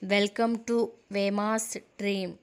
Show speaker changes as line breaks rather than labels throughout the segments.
welcome to Vemas dream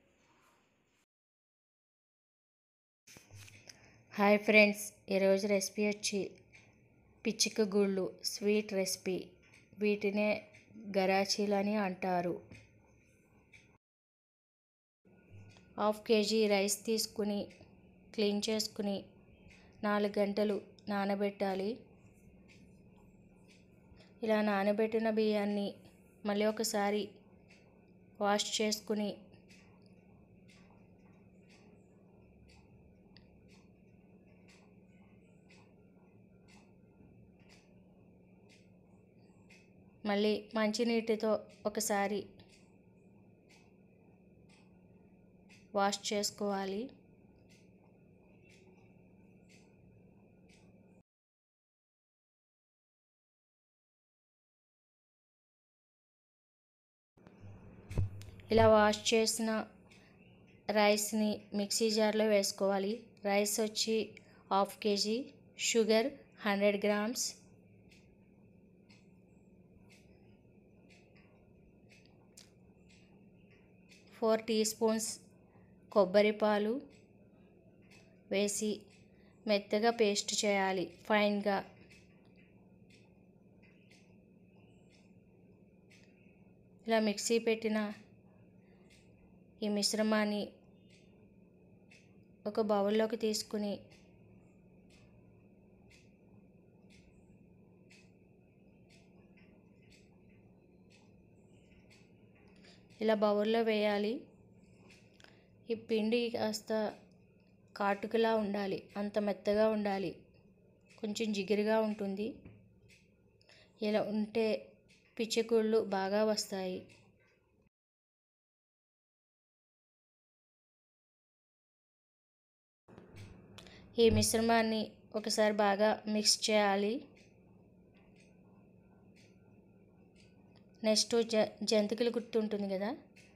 hi friends ఈరోజు recipe వచ్చి పిచ్చిక గుళ్ళు స్వీట్ రెసిపీ వీటినే గరాచీలు అని అంటారు హాఫ్ కేజీ రైస్ తీసుకుని క్లీన్ చేసుకుని నాలుగు గంటలు నానబెట్టాలి ఇలా నానబెట్టిన బియ్యాన్ని మళ్ళీ ఒకసారి వాష్ చేసుకుని మళ్ళీ మంచినీటితో ఒకసారి వాష్ చేసుకోవాలి ఇలా వాష్ చేసిన రైస్ని మిక్సీ జార్లో వేసుకోవాలి రైస్ వచ్చి half kg sugar hundred grams four teaspoons కొబ్బరి పాలు వేసి మెత్తగా పేస్ట్ చేయాలి ఫైన్గా ఇలా మిక్సీ పెట్టిన ఈ మిశ్రమాన్ని ఒక బౌల్లోకి తీసుకుని ఇలా బౌల్లో వేయాలి ఈ పిండి కాస్త కాటుకలా ఉండాలి అంత మెత్తగా ఉండాలి కొంచెం జిగురుగా ఉంటుంది ఇలా ఉంటే పిచ్చికూళ్ళు బాగా వస్తాయి ఈ మిశ్రమాన్ని ఒకసారి బాగా మిక్స్ చేయాలి నెక్స్ట్ జ జంతికలు గుర్తు ఉంటుంది కదా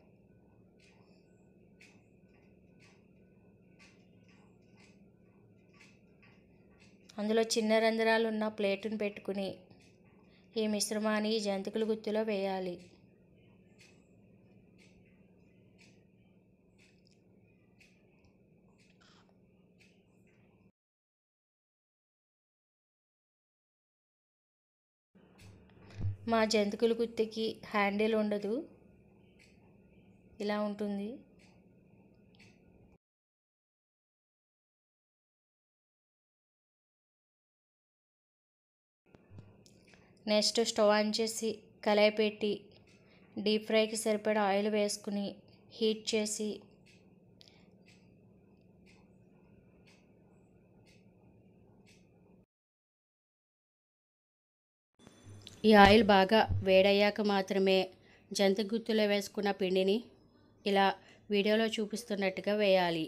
అందులో చిన్న రంధ్రాలు ఉన్న ప్లేటును పెట్టుకుని ఈ మిశ్రమాన్ని జంతికల గుత్తిలో వేయాలి మా జంతికల గుత్తికి హ్యాండిల్ ఉండదు ఇలా ఉంటుంది నెక్స్ట్ స్టవ్ ఆన్ చేసి కళాయి పెట్టి డీప్ ఫ్రైకి సరిపడా ఆయిల్ వేసుకుని హీట్ చేసి ఈ ఆయిల్ బాగా వేడయ్యాక మాత్రమే జంతి గుత్తులో వేసుకున్న పిండిని ఇలా వీడియోలో చూపిస్తున్నట్టుగా వేయాలి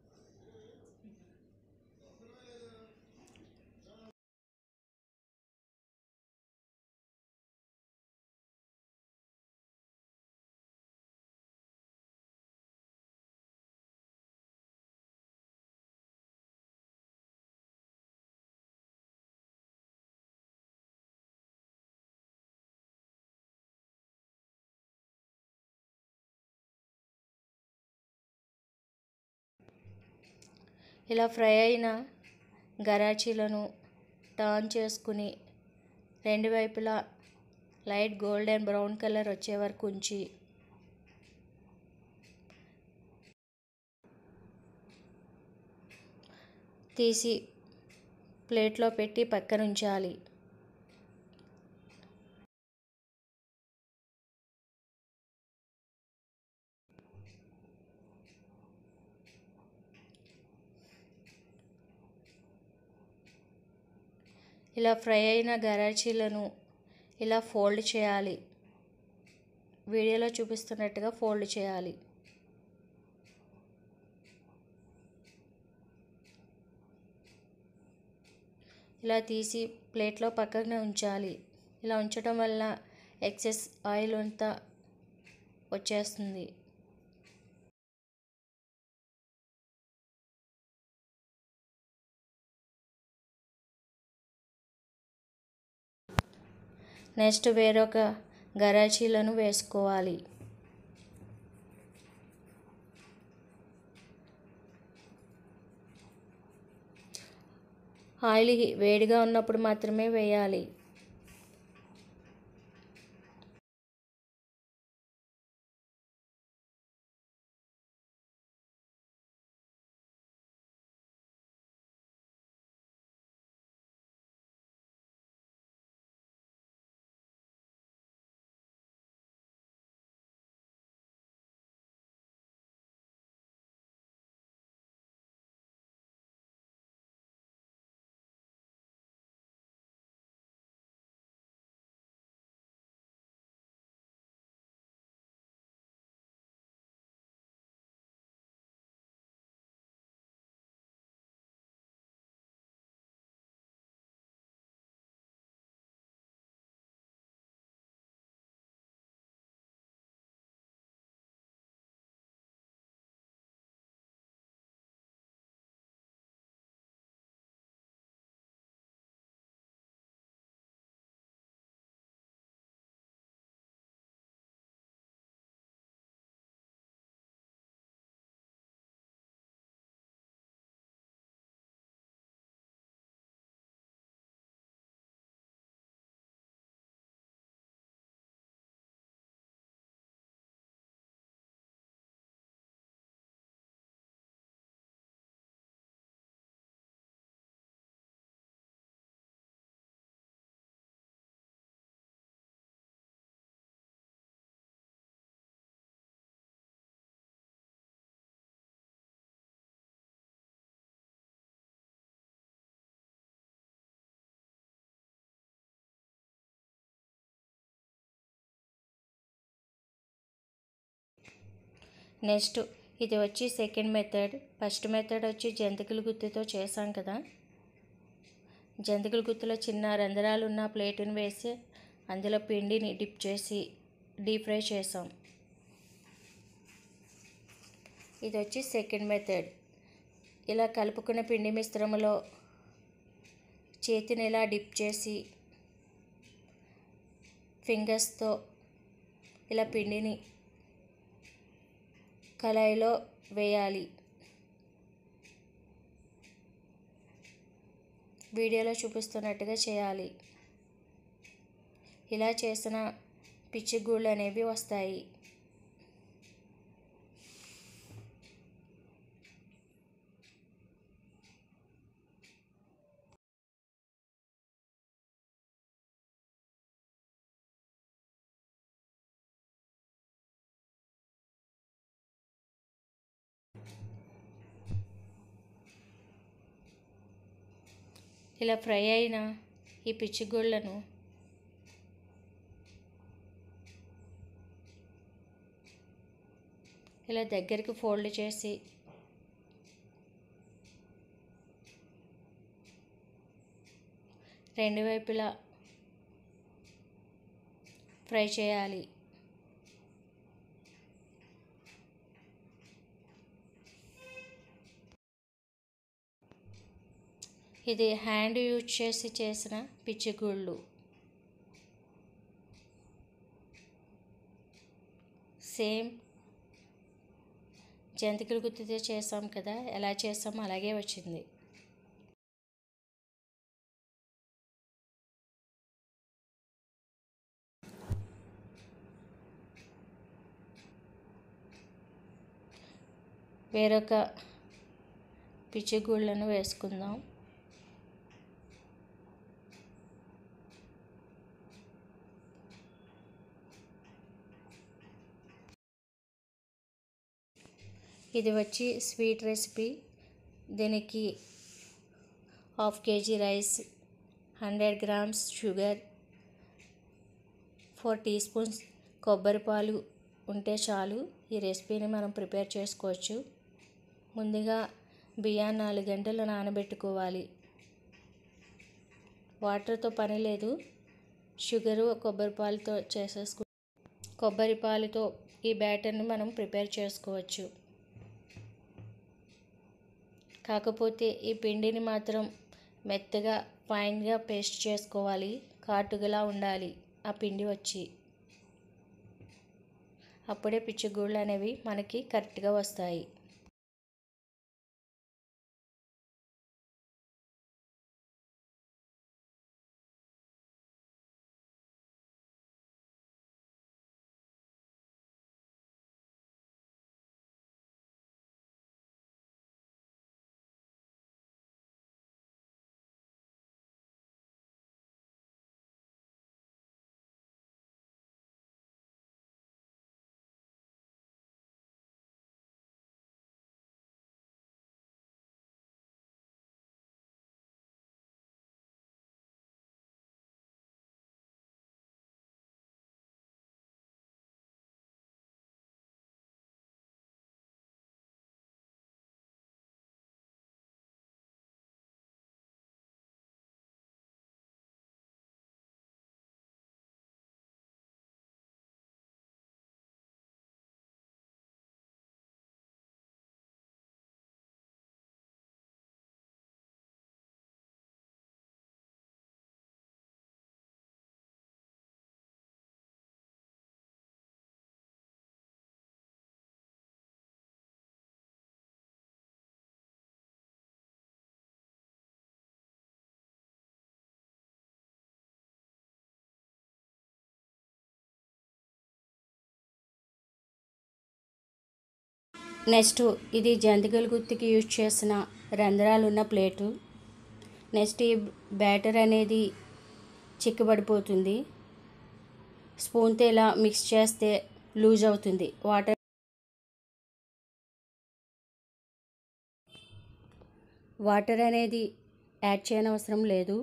ఇలా ఫ్రై అయిన గరాచీలను టర్న్ చేసుకుని రెండు వైపులా లైట్ గోల్డెన్ బ్రౌన్ కలర్ వచ్చే వరకు ఉంచి తీసి ప్లేట్లో పెట్టి పక్కన ఉంచాలి ఇలా ఫ్రై అయిన గరాచీలను ఇలా ఫోల్డ్ చేయాలి వీడియోలో చూపిస్తున్నట్టుగా ఫోల్డ్ చేయాలి ఇలా తీసి ప్లేట్లో పక్కనే ఉంచాలి ఇలా ఉంచడం వల్ల ఎక్సెస్ ఆయిల్ అంతా వచ్చేస్తుంది నెక్స్ట్ వేరొక గరాచీలను వేసుకోవాలి ఆయిల్ వేడిగా ఉన్నప్పుడు మాత్రమే వేయాలి నెక్స్ట్ ఇది వచ్చి సెకండ్ మెథడ్ ఫస్ట్ మెథడ్ వచ్చి జంతికల గుత్తితో చేసాం కదా జంతికల గుత్తిలో చిన్న రంధ్రాలు ఉన్న ప్లేటుని వేసి అందులో పిండిని డిప్ చేసి డీప్ ఫ్రై చేసాం ఇది వచ్చి సెకండ్ మెథడ్ ఇలా కలుపుకున్న పిండి మిశ్రమంలో చేతిని ఇలా డిప్ చేసి ఫింగర్స్తో ఇలా పిండిని కళాయిలో వేయాలి వీడియోలో చూపిస్తున్నట్టుగా చేయాలి ఇలా చేసిన పిచ్చి గూళ్ళు అనేవి వస్తాయి ఇలా ఫ్రై అయిన ఈ పిచ్చి గుళ్ళను ఇలా దగ్గరికి ఫోల్డ్ చేసి రెండు వైపులా ఫ్రై చేయాలి ఇది హ్యాండ్ యూజ్ చేసి చేసిన పిచ్చిగుళ్ళు సేమ్ జంతికలు గుర్తుతో చేసాం కదా ఎలా చేసామో అలాగే వచ్చింది వేరొక పిచ్చిగూళ్ళను వేసుకుందాం ఇది వచ్చి స్వీట్ రెసిపీ దీనికి half kg rice hundred grams sugar four teaspoons కొబ్బరి పాలు ఉంటే చాలు ఈ రెసిపీని మనం ప్రిపేర్ చేసుకోవచ్చు ముందుగా బియ్యాన్ని నాలుగు గంటలు నానబెట్టుకోవాలి వాటర్తో పని లేదు షుగరు కొబ్బరి పాలతో చేసేసుకు కొబ్బరి పాలతో ఈ బ్యాటర్ని మనం ప్రిపేర్ చేసుకోవచ్చు కాకపోతే ఈ పిండిని మాత్రం మెత్తగా ఫైన్గా పేస్ట్ చేసుకోవాలి కాటుగలా ఉండాలి ఆ పిండి వచ్చి అప్పుడే పిచ్చిగూళ్ళు అనేవి మనకి కరెక్ట్గా వస్తాయి నెక్స్ట్ ఇది జంతికల గుత్తికి యూజ్ చేసిన రంధ్రాలు ఉన్న ప్లేటు నెక్స్ట్ ఈ బ్యాటర్ అనేది చిక్కబడిపోతుంది స్పూన్తో ఇలా మిక్స్ చేస్తే లూజ్ అవుతుంది వాటర్ వాటర్ అనేది యాడ్ చేయనవసరం లేదు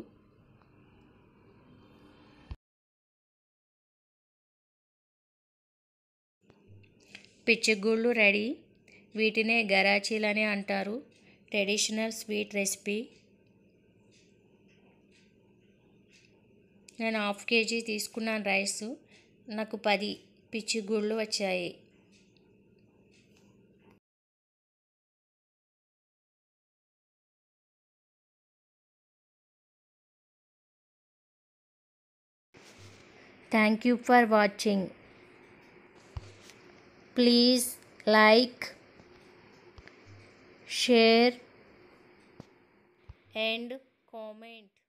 పిచ్చిగుళ్ళు రెడీ వీటినే గరాచీలని అంటారు ట్రెడిషనల్ స్వీట్ రెసిపీ నేను హాఫ్ కేజీ తీసుకున్నాను రైస్ నాకు పది పిచ్చిగుళ్ళు వచ్చాయి thank you for watching please like share and comment